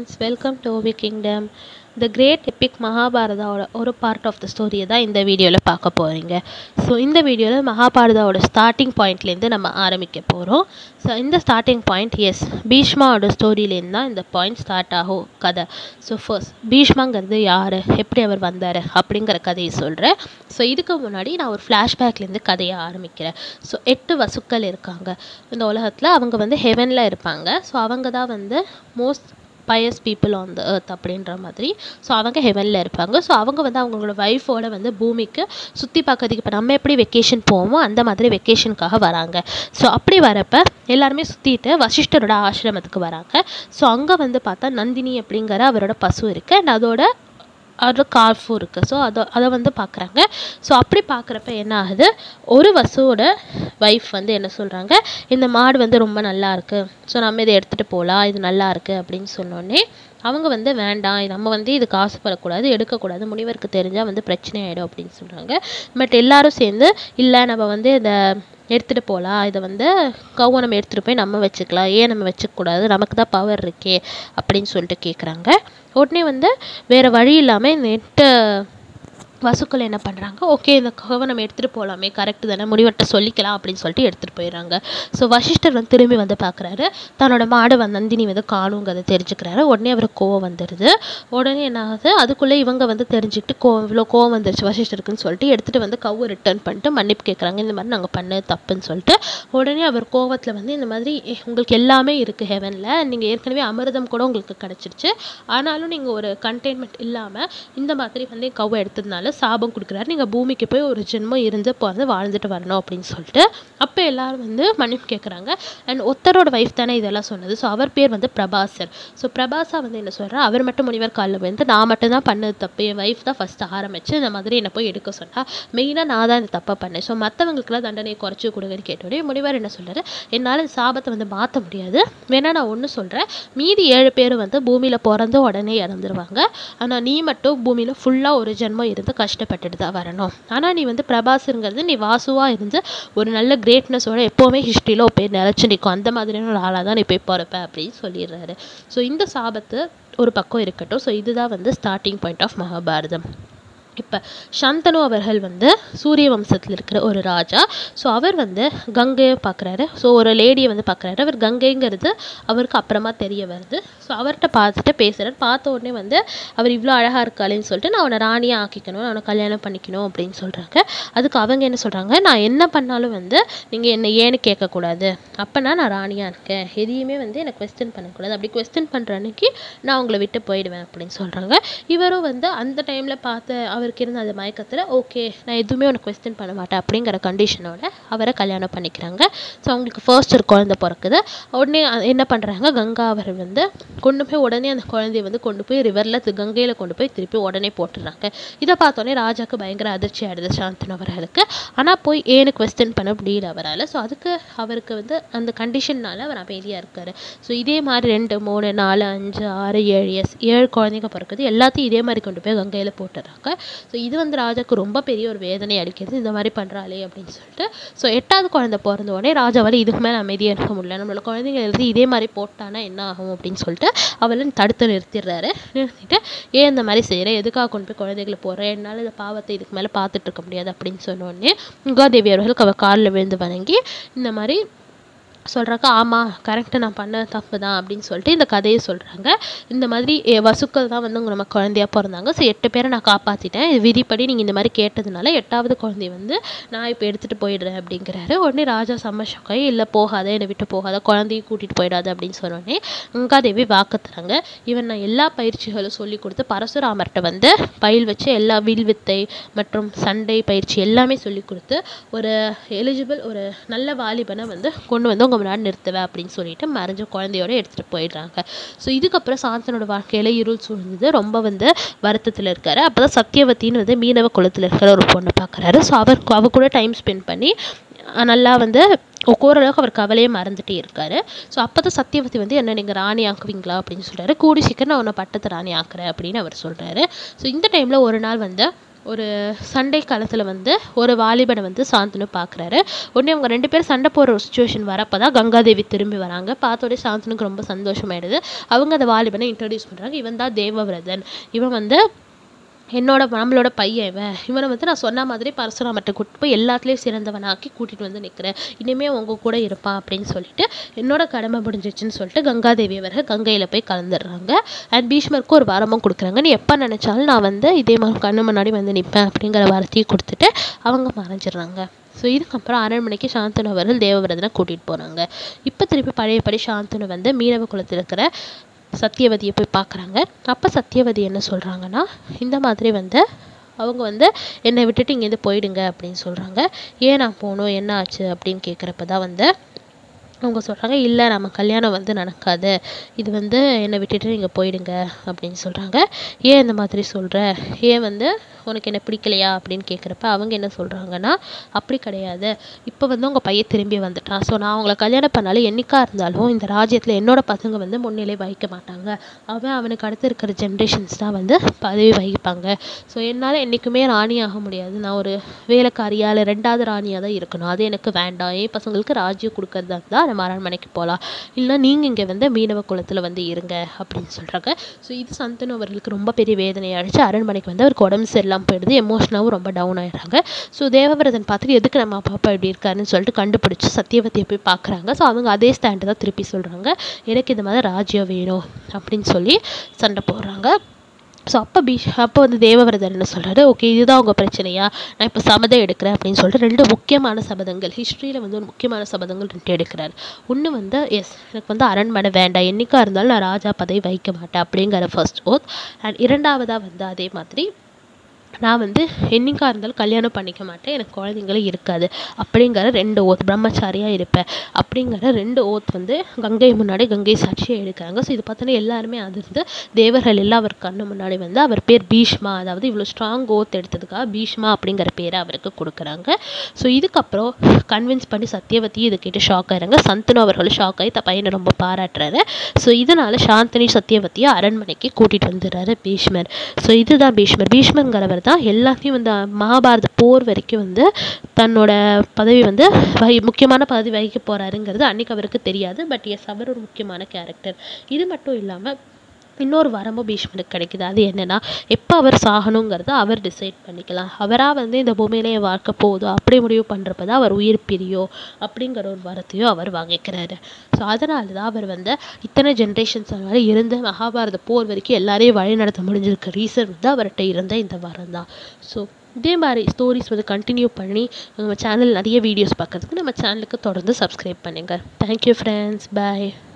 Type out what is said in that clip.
friends welcome to Ovi kingdom the great epic மகாபாரதாவோட ஒரு part of the ஸ்டோரியை தான் இந்த வீடியோவில் பார்க்க போகிறீங்க ஸோ இந்த வீடியோவில் மகாபாரதாவோட ஸ்டார்டிங் பாயிண்ட்லேருந்து நம்ம ஆரம்பிக்க போகிறோம் ஸோ இந்த ஸ்டார்டிங் பாயிண்ட் எஸ் பீஷ்மாவோட ஸ்டோரியிலேருந்து தான் இந்த பாயிண்ட் ஸ்டார்ட் ஆகும் கதை ஸோ ஃபர்ஸ்ட் பீஷ்மாங்கிறது யார் எப்படி அவர் வந்தார் அப்படிங்கிற கதையை சொல்கிறேன் ஸோ இதுக்கு முன்னாடி நான் ஒரு ஃப்ளாஷ்பேக்லேருந்து கதையை ஆரம்பிக்கிறேன் ஸோ எட்டு வசுக்கள் இருக்காங்க இந்த உலகத்தில் அவங்க வந்து ஹெவனில் இருப்பாங்க ஸோ அவங்க தான் வந்து most pious people on the earth அப்படின்ற மாதிரி ஸோ அவங்க ஹெவனில் இருப்பாங்க ஸோ அவங்க வந்து அவங்களோட ஒய்ஃபோட வந்து பூமிக்கு சுற்றி பார்க்கறதுக்கு இப்போ நம்ம எப்படி வெக்கேஷன் போவோமோ அந்த மாதிரி வெக்கேஷனுக்காக வராங்க ஸோ அப்படி வரப்போ எல்லாருமே சுற்றிட்டு வசிஷ்டரோட ஆசிரமத்துக்கு வராங்க ஸோ அங்கே வந்து பார்த்தா நந்தினி அப்படிங்கிற அவரோட பசு இருக்குது அண்ட் அதோட அதோட கால்ஃபும் இருக்குது ஸோ அதை அதை வந்து பார்க்குறாங்க ஸோ அப்படி பார்க்குறப்ப என்ன ஆகுது ஒரு வசுவோட ஒய்ஃப் வந்து என்ன சொல்கிறாங்க இந்த மாடு வந்து ரொம்ப நல்லா இருக்குது ஸோ நம்ம இதை எடுத்துகிட்டு போகலாம் இது நல்லா இருக்குது அப்படின்னு சொன்னோடனே அவங்க வந்து வேண்டாம் இது நம்ம வந்து இதுக்கு ஆசைப்படக்கூடாது எடுக்கக்கூடாது முனிவருக்கு தெரிஞ்சால் வந்து பிரச்சனை ஆகிடும் அப்படின்னு சொல்கிறாங்க பட் எல்லாரும் சேர்ந்து இல்லை நம்ம வந்து இதை எடுத்துகிட்டு போகலாம் இதை வந்து கௌவை நம்ம எடுத்துகிட்டு போய் நம்ம வச்சுக்கலாம் ஏன் நம்ம வச்சுக்கக்கூடாது நமக்கு தான் பவர் இருக்கே அப்படின்னு சொல்லிட்டு கேட்குறாங்க உடனே வந்து வேறு வழி இல்லாமல் இந்த எட்டு வசுக்கள் என்ன பண்ணுறாங்க ஓகே இந்த கவை நம்ம எடுத்துகிட்டு போகலாமே கரெக்டு தானே முடிவெட்ட சொல்லிக்கலாம் அப்படின்னு சொல்லிட்டு எடுத்துகிட்டு போயிடுறாங்க ஸோ வசிஷ்டர் வந்து திரும்பி வந்து பார்க்குறாரு தன்னோட மாடு வந்து நந்தினி வந்து காணுங்கிறத தெரிஞ்சுக்கிறாரு உடனே அவருக்கு கோவம் வந்துடுது உடனே என்ன ஆகுது அதுக்குள்ளே இவங்க வந்து தெரிஞ்சுக்கிட்டு கோ இவ்வளோ கோவம் வந்துருச்சு வசிஷ்டருக்குன்னு சொல்லிட்டு எடுத்துகிட்டு வந்து கவ்வை ரிட்டர்ன் பண்ணிட்டு மன்னிப்பு கேட்குறாங்க இந்த மாதிரி நாங்கள் பண்ணது தப்புன்னு சொல்லிட்டு உடனே அவர் கோவத்தில் வந்து இந்த மாதிரி "ஏ, உங்களுக்கு எல்லாமே இருக்குது ஹெவனில் நீங்கள் ஏற்கனவே அமிர்தம் கூட உங்களுக்கு கிடச்சிருச்சு ஆனாலும் நீங்கள் ஒரு கண்டெய்ன்மெண்ட் இல்லாமல் இந்த மாதிரி வந்து கவ்வை எடுத்ததுனால சாபம் கொடுக்குறாரு நீங்கள் பூமிக்கு போய் ஒரு ஜென்மம் இருந்து பிறந்து வாழ்ந்துட்டு வரணும் அப்படின்னு சொல்லிட்டு அப்போ எல்லாரும் வந்து மன்னிப்பு கேட்குறாங்க அண்ட் ஒருத்தரோட ஒய்ஃப் தானே இதெல்லாம் சொன்னது ஸோ அவர் பேர் வந்து பிரபாசர் ஸோ பிரபாசா வந்து என்ன சொல்கிறா அவர் மட்டும் முனிவர் காலில் வந்து நான் மட்டும் தான் பண்ணது தப்பு என் ஒய்ஃப் தான் ஃபஸ்ட்டு ஆரம்பிச்சு இந்த மாதிரி என்னை போய் எடுக்க சொன்னா மெயினாக நான் தான் இந்த தப்பை பண்ணேன் ஸோ மற்றவங்களுக்குலாம் தண்டனையை குறைச்சி கொடுங்கன்னு கேட்டோடனே முனிவர் என்ன சொல்றாரு என்னால் இந்த சாபத்தை வந்து மாற்ற முடியாது வேணா நான் ஒன்று சொல்கிறேன் மீதி ஏழு பேர் வந்து பூமியில் பிறந்து உடனே இறந்துருவாங்க ஆனால் நீ மட்டும் பூமியில் ஃபுல்லாக ஒரு ஜென்மம் இருந்து கஷ்டப்பட்டுட்டு தான் வரணும் ஆனால் நீ வந்து பிரபாஸுங்கிறது நீ வாசுவாக இருந்து ஒரு நல்ல கிரேட்னஸோட எப்போவுமே ஹிஸ்ட்ரியில் போய் நிலச்சி நிற்கும் அந்த மாதிரியான ஒரு ஆளாக தான் நீ போய் பிறப்ப அப்படின்னு சொல்லிடுறாரு ஸோ இந்த சாபத்து ஒரு பக்கம் இருக்கட்டும் ஸோ இதுதான் வந்து ஸ்டார்டிங் பாயிண்ட் ஆஃப் மகாபாரதம் இப்போ சந்தனு அவர்கள் வந்து சூரிய வம்சத்தில் இருக்கிற ஒரு ராஜா ஸோ அவர் வந்து கங்கையை பார்க்குறாரு ஸோ ஒரு லேடியை வந்து பார்க்குறாரு அவர் கங்கைங்கிறது அவருக்கு அப்புறமா தெரிய வருது ஸோ அவர்கிட்ட பார்த்துட்டு பேசுகிறார் பார்த்த உடனே வந்து அவர் இவ்வளோ அழகாக இருக்காளேன்னு சொல்லிட்டு நான் அவனை ராணியாக ஆக்கிக்கணும் அவனை கல்யாணம் பண்ணிக்கணும் அப்படின்னு சொல்கிறாங்க அதுக்கு அவங்க என்ன சொல்கிறாங்க நான் என்ன பண்ணாலும் வந்து நீங்கள் என்ன ஏன்னு கேட்கக்கூடாது அப்போனா நான் ராணியாக இருக்கேன் எதையுமே வந்து எனக்கு கொஸ்டின் பண்ணக்கூடாது அப்படி கொஸ்டின் பண்ணுற அன்னைக்கு நான் உங்களை விட்டு போயிடுவேன் அப்படின்னு சொல்கிறாங்க இவரும் வந்து அந்த டைமில் பார்த்த அவருக்கு இருந்த அந்த மயக்கத்தில் ஓகே நான் எதுவுமே உனக்கு கொஸ்டின் பண்ண மாட்டேன் அப்படிங்கிற கண்டிஷனோட அவரை கல்யாணம் பண்ணிக்கிறாங்க ஸோ அவங்களுக்கு ஃபர்ஸ்ட் ஒரு குழந்தை பிறக்குது உடனே அ- என்ன பண்ணுறாங்க கங்கா அவர் வந்து கொண்டு போய் உடனே அந்த குழந்தைய வந்து கொண்டு போய் ரிவரில் கங்கையில் கொண்டு போய் திருப்பி உடனே போட்டுடுறாங்க இதை பார்த்தோன்னே ராஜாக்கு பயங்கர அதிர்ச்சி ஆயிடுது சாந்தனு அவர்களுக்கு ஆனால் போய் ஏன்னு கொஸ்டின் பண்ண முடியல அவரால் ஸோ அதுக்கு அவருக்கு வந்து அந்த கண்டிஷன்னால அவர் அமைதியாக இருக்கார் ஸோ இதே மாதிரி ரெண்டு மூணு நாலு அஞ்சு ஆறு ஏழு எஸ் ஏழு குழந்தைங்க பிறக்குது எல்லாத்தையும் இதே மாதிரி கொண்டு போய் கங்கையில் போட்டுடுறாங்க ஸோ இது வந்து ராஜாக்கு ரொம்ப பெரிய ஒரு வேதனை அளிக்கிறது இந்த மாதிரி பண்ணுறாளே அப்படின்னு சொல்லிட்டு ஸோ எட்டாவது குழந்தை பிறந்த உடனே ராஜாவால் இதுக்கு மேலே அமைதியாக இருக்க முடியல நம்மளோட குழந்தைங்க எழுதி இதே மாதிரி போட்டானா என்ன ஆகும் அப்படின்னு சொல்லிட்டு அவளை தடுத்து நிறுத்திடுறாரு நிறுத்திட்டு ஏன் இந்த மாதிரி செய்கிற எதுக்காக கொண்டு போய் குழந்தைகளை போடுறேன் என்னால் இந்த பாவத்தை இதுக்கு மேலே பார்த்துட்டு இருக்க முடியாது அப்படின்னு சொன்ன உடனே கங்காதேவி அவர்களுக்கு அவள் காலில் விழுந்து வணங்கி இந்த மாதிரி சொல்கிறாங்க ஆமாம் கரெக்டு நான் பண்ண தப்பு தான் அப்படின்னு சொல்லிட்டு இந்த கதையை சொல்கிறாங்க இந்த மாதிரி எ, வசுக்கள் தான் வந்து உங்க நம்ம குழந்தையா பிறந்தாங்க ஸோ எட்டு பேரை நான் காப்பாற்றிட்டேன் இது விதிப்படி நீங்கள் இந்த மாதிரி கேட்டதுனால எட்டாவது குழந்தைய வந்து நான் இப்போ எடுத்துகிட்டு போயிடுறேன் அப்படிங்கிறாரு உடனே ராஜா செம்ம ஷாக்காயி இல்லை போகாத என்னை விட்டு போகாத குழந்தையும் கூட்டிகிட்டு போயிடாத அப்படின்னு சொன்னோடனே கங்காதேவி வாக்கு தராங்க இவன் நான் எல்லா பயிற்சிகளும் சொல்லி கொடுத்து பரசுராமர்கிட்ட வந்து பயில் வச்சு எல்லா வில் வித்தை மற்றும் சண்டை பயிற்சி எல்லாமே சொல்லி கொடுத்து ஒரு எலிஜிபிள் ஒரு நல்ல வாலிபனை வந்து கொண்டு வந்து உங்கள் முன்னாடி நிறுத்துவேன் அப்படின்னு சொல்லிட்டு மறைஞ்ச குழந்தையோட எடுத்துகிட்டு போயிடுறாங்க ஸோ இதுக்கப்புறம் சாந்தனோட வாழ்க்கையில் இருள் சூழ்ந்தது ரொம்ப வந்து வருத்தத்தில் இருக்காரு அப்போ தான் சத்தியவதின்னு வந்து மீனவ குலத்தில் இருக்கிற ஒரு பொண்ணை பார்க்குறாரு ஸோ அவர் அவ கூட டைம் ஸ்பெண்ட் பண்ணி அஹ் நல்லா வந்து ஓரளவுக்கு அவர் கவலையே மறந்துட்டே இருக்காரு ஸோ அப்போ தான் சத்தியவதி வந்து என்ன நீங்கள் ராணி ஆக்குவீங்களா அப்படின்னு சொல்கிறாரு கூடி சீக்கிரம் நான் உன்னை பட்டத்து ராணி ஆக்குறேன் அப்படின்னு அவர் சொல்கிறாரு ஸோ இந்த டைமில் ஒரு நாள் வந்து ஒரு சண்டை காலத்தில் வந்து ஒரு வாலிபனை வந்து சாந்தனு பார்க்குறாரு உடனே அவங்க ரெண்டு பேரும் சண்டை போடுற ஒரு சுச்சுவேஷன் வரப்போ தான் கங்காதேவி திரும்பி வராங்க பார்த்தோடே சாந்தனுக்கு ரொம்ப சந்தோஷமாயிடுது அவங்க அந்த வாலிபனை இன்ட்ரடியூஸ் பண்ணுறாங்க இவன் தான் தேவவிரதன் இவன் வந்து என்னோட நம்மளோட பையன் இவன் இவனை வந்து நான் சொன்ன மாதிரி பரசுராமர்கிட்ட கூட்டிட்டு போய் எல்லாத்துலேயும் சிறந்தவனாக்கி கூட்டிகிட்டு வந்து நிற்கிறேன் இனிமேல் உங்கள் கூட இருப்பான் அப்படின்னு சொல்லிட்டு என்னோட கடமை முடிஞ்சிச்சுன்னு சொல்லிட்டு கங்காதேவி அவர்கள் கங்கையில் போய் கலந்துடுறாங்க அண்ட் பீஷ்மருக்கு ஒரு வரமும் கொடுக்குறாங்க நீ எப்போ நினச்சாலும் நான் வந்து இதே மாதிரி கண்ணு முன்னாடி வந்து நிற்பேன் அப்படிங்கிற வரத்தையும் கொடுத்துட்டு அவங்க மறைஞ்சிடுறாங்க ஸோ இதுக்கப்புறம் அரண்மனைக்கு சாந்தனு அவர்கள் தேவவிரதனை கூட்டிகிட்டு போகிறாங்க இப்போ திருப்பி பழையபடி சாந்தனு வந்து மீனவ குலத்தில் இருக்கிற சத்தியவதியை போய் பார்க்குறாங்க அப்போ சத்தியவதி என்ன சொல்கிறாங்கன்னா இந்த மாதிரி வந்து அவங்க வந்து என்னை விட்டுட்டு இங்கேருந்து போயிடுங்க அப்படின்னு சொல்கிறாங்க ஏன் நான் போகணும் என்ன ஆச்சு அப்படின்னு கேட்குறப்ப தான் வந்து அவங்க சொல்கிறாங்க இல்லை நம்ம கல்யாணம் வந்து நடக்காது இது வந்து என்னை விட்டுட்டு நீங்கள் போயிடுங்க அப்படின்னு சொல்கிறாங்க ஏன் இந்த மாதிரி சொல்கிற ஏன் வந்து உனக்கு என்ன பிடிக்கலையா அப்படின்னு கேட்குறப்ப அவங்க என்ன சொல்கிறாங்கன்னா அப்படி கிடையாது இப்போ வந்து உங்கள் பையன் திரும்பி வந்துட்டான் ஸோ நான் அவங்கள கல்யாணம் பண்ணாலும் என்னைக்கா இருந்தாலும் இந்த ராஜ்யத்தில் என்னோட பசங்க வந்து முன்னிலை வகிக்க மாட்டாங்க அவன் அவனுக்கு அடுத்து இருக்கிற ஜென்ரேஷன்ஸ் தான் வந்து பதவி வகிப்பாங்க ஸோ என்னால் என்றைக்குமே ராணி ஆக முடியாது நான் ஒரு வேலைக்காரியா இல்லை ரெண்டாவது ராணியாக தான் இருக்கணும் அது எனக்கு வேண்டாம் என் பசங்களுக்கு ராஜ்யம் கொடுக்கறதா இருந்தால் நம்ம அரண்மனைக்கு போகலாம் இல்லைனா நீங்கள் இங்கே வந்து மீனவ குலத்தில் வந்து இருங்க அப்படின்னு சொல்கிறாங்க ஸோ இது சந்தனு அவர்களுக்கு ரொம்ப பெரிய வேதனை அடிச்சு அரண்மனைக்கு வந்து அவருக்கு உடம்பு சரியில்லாமல் போயிடுது எமோஷனாகவும் ரொம்ப டவுன் ஆயிடுறாங்க ஸோ தேவவிரதன் பார்த்துட்டு எதுக்கு நம்ம அப்பா அப்பா இப்படி இருக்காருன்னு சொல்லிட்டு கண்டுபிடிச்சி சத்தியவதியை போய் பார்க்குறாங்க ஸோ அவங்க அதே ஸ்டாண்டு தான் திருப்பி சொல்கிறாங்க எனக்கு இந்த மாதிரி ராஜ்யம் வேணும் அப்படின்னு சொல்லி சண்டை போடுறாங்க ஸோ அப்போ பீஷ் அப்போ வந்து தேவவிரதன் என்ன சொல்கிறாரு ஓகே இதுதான் உங்கள் பிரச்சனையா நான் இப்போ சபதம் எடுக்கிறேன் அப்படின்னு சொல்லிட்டு ரெண்டு முக்கியமான சபதங்கள் ஹிஸ்ட்ரியில் வந்து ஒரு முக்கியமான சபதங்கள் ரெண்டு எடுக்கிறார் ஒன்று வந்து எஸ் எனக்கு வந்து அரண்மனை வேண்டாம் என்னைக்கா இருந்தாலும் நான் ராஜா பதவி வகிக்க மாட்டேன் அப்படிங்கிற ஃபர்ஸ்ட் ஓத் அண்ட் இரண்டாவதாக வந்து அதே மாதிரி நான் வந்து என்னைக்கா இருந்தாலும் கல்யாணம் பண்ணிக்க மாட்டேன் எனக்கு குழந்தைங்களும் இருக்காது அப்படிங்கிற ரெண்டு ஓத் பிரம்மச்சாரியாக இருப்பேன் அப்படிங்கிற ரெண்டு ஓத் வந்து கங்கை முன்னாடி கங்கை சாட்சியாக எடுக்கிறாங்க ஸோ இது பார்த்தோன்னா எல்லாருமே அதிர்ந்து தேவர்கள் எல்லாம் அவர் கண்ணு முன்னாடி வந்து அவர் பேர் பீஷ்மா அதாவது இவ்வளோ ஸ்ட்ராங் ஓத் எடுத்ததுக்காக பீஷ்மா அப்படிங்கிற பேரை அவருக்கு கொடுக்குறாங்க ஸோ இதுக்கப்புறம் கன்வின்ஸ் பண்ணி சத்தியவதி இதை கேட்டு ஷாக் ஆகிறாங்க சந்தனு அவர்களும் ஷாக் ஆகி த பையனை ரொம்ப பாராட்டுறாரு ஸோ இதனால் சாந்தினி சத்தியவதியை அரண்மனைக்கு கூட்டிகிட்டு வந்துடுறாரு பீஷ்மர் ஸோ இதுதான் பீஷ்மர் பீஷ்மருங்கிறவர் தான் எல்லாத்தையும் வந்து மகாபாரத போர் வரைக்கும் வந்து தன்னோட பதவி வந்து வகி முக்கியமான பதவி வகிக்க போகிறாருங்கிறது அன்றைக்கி அவருக்கு தெரியாது பட் எஸ் அவர் ஒரு முக்கியமான கேரக்டர் இது மட்டும் இல்லாமல் இன்னொரு வரமும் பீஷ்மருக்கு கிடைக்குது அது என்னென்னா எப்போ அவர் சாகணுங்கிறத அவர் டிசைட் பண்ணிக்கலாம் அவராக வந்து இந்த பூமியில என் வாழ்க்கை போதும் அப்படி முடிவு பண்ணுறப்ப தான் அவர் உயிர் பிரியும் அப்படிங்கிற ஒரு வரத்தையும் அவர் வாங்கிக்கிறாரு ஸோ அதனால தான் அவர் வந்து இத்தனை ஜென்ரேஷன்ஸ் மாதிரி இருந்த மகாபாரத போர் வரைக்கும் எல்லாரையும் வழி நடத்த முடிஞ்சிருக்க ரீசன் வந்து அவர்கிட்ட இருந்த இந்த வரம் தான் ஸோ இதே மாதிரி ஸ்டோரிஸ் வந்து கண்டினியூ பண்ணி நம்ம சேனல் நிறைய வீடியோஸ் பார்க்கறதுக்கு நம்ம சேனலுக்கு தொடர்ந்து சப்ஸ்கிரைப் பண்ணுங்கள் தேங்க்யூ ஃப்ரெண்ட்ஸ் பாய்